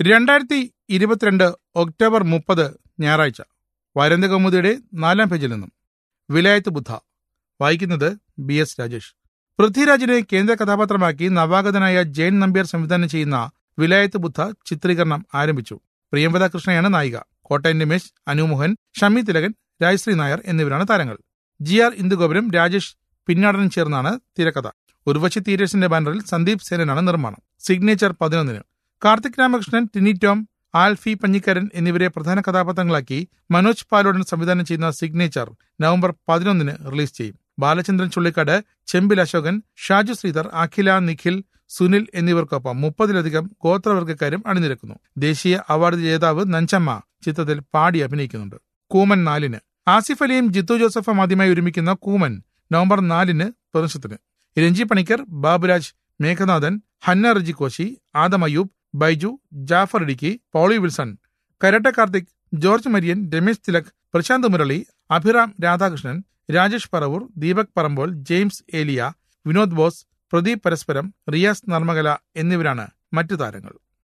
രണ്ടായിരത്തി ഇരുപത്തിരണ്ട് ഒക്ടോബർ മുപ്പത് ഞായറാഴ്ച വരന്ത കൗമുദിയുടെ നാലാം പേജിൽ നിന്നും വിലായത്ത് ബുദ്ധ വായിക്കുന്നത് ബി എസ് രാജേഷ് പൃഥ്വിരാജിനെ കേന്ദ്ര കഥാപാത്രമാക്കി നവാഗതനായ ജയൻ നമ്പ്യാർ സംവിധാനം ചെയ്യുന്ന വിലായത്ത് ബുദ്ധ ചിത്രീകരണം ആരംഭിച്ചു പ്രിയംവദ കൃഷ്ണയാണ് നായിക കോട്ടയം രമേശ് അനുമോഹൻ ഷമി തിലകൻ രാജശ്രീ നായർ എന്നിവരാണ് താരങ്ങൾ ജി ആർ ഇന്ദുഗോപുരം രാജേഷ് പിന്നാടനും ചേർന്നാണ് തിരക്കഥ ഉർവശി തീരേഷിന്റെ ബാനറിൽ സന്ദീപ് സേനനാണ് നിർമ്മാണം സിഗ്നേച്ചർ പതിനൊന്നിന് കാർത്തിക് രാമകൃഷ്ണൻ ടിനി ടോം ആൽഫി പഞ്ഞിക്കരൻ എന്നിവരെ പ്രധാന കഥാപാത്രങ്ങളാക്കി മനോജ് പാലോടൻ സംവിധാനം ചെയ്യുന്ന സിഗ്നേച്ചർ നവംബർ പതിനൊന്നിന് റിലീസ് ചെയ്യും ബാലചന്ദ്രൻ ചുള്ളിക്കാട് ചെമ്പിൽ അശോകൻ ഷാജു ശ്രീധർ അഖില നിഖിൽ സുനിൽ എന്നിവർക്കൊപ്പം മുപ്പതിലധികം ഗോത്രവർഗക്കാരും അണിനിരക്കുന്നു ദേശീയ അവാർഡ് ജേതാവ് നഞ്ചമ്മ ചിത്രത്തിൽ പാടി അഭിനയിക്കുന്നുണ്ട് കൂമൻ നാലിന് ആസിഫ് അലിയും ജിത്തു ജോസഫും ആദ്യമായി ഒരുമിക്കുന്ന കൂമൻ നവംബർ നാലിന് പ്രദർശനത്തിന് രഞ്ജി പണിക്കർ ബാബുരാജ് മേഘനാഥൻ ഹന്ന റിജി കോശി ആദം അയ്യൂബ് ബൈജു ജാഫർ ഇടുക്കി പോളി വിൽസൺ കരട്ട കാർത്തിക് ജോർജ് മരിയൻ രമേശ് തിലക് പ്രശാന്ത് മുരളി അഭിറാം രാധാകൃഷ്ണൻ രാജേഷ് പറവൂർ ദീപക് പറമ്പോൾ ജെയിംസ് ഏലിയ വിനോദ് ബോസ് പ്രദീപ് പരസ്പരം റിയാസ് നർമ്മകല എന്നിവരാണ് മറ്റു താരങ്ങൾ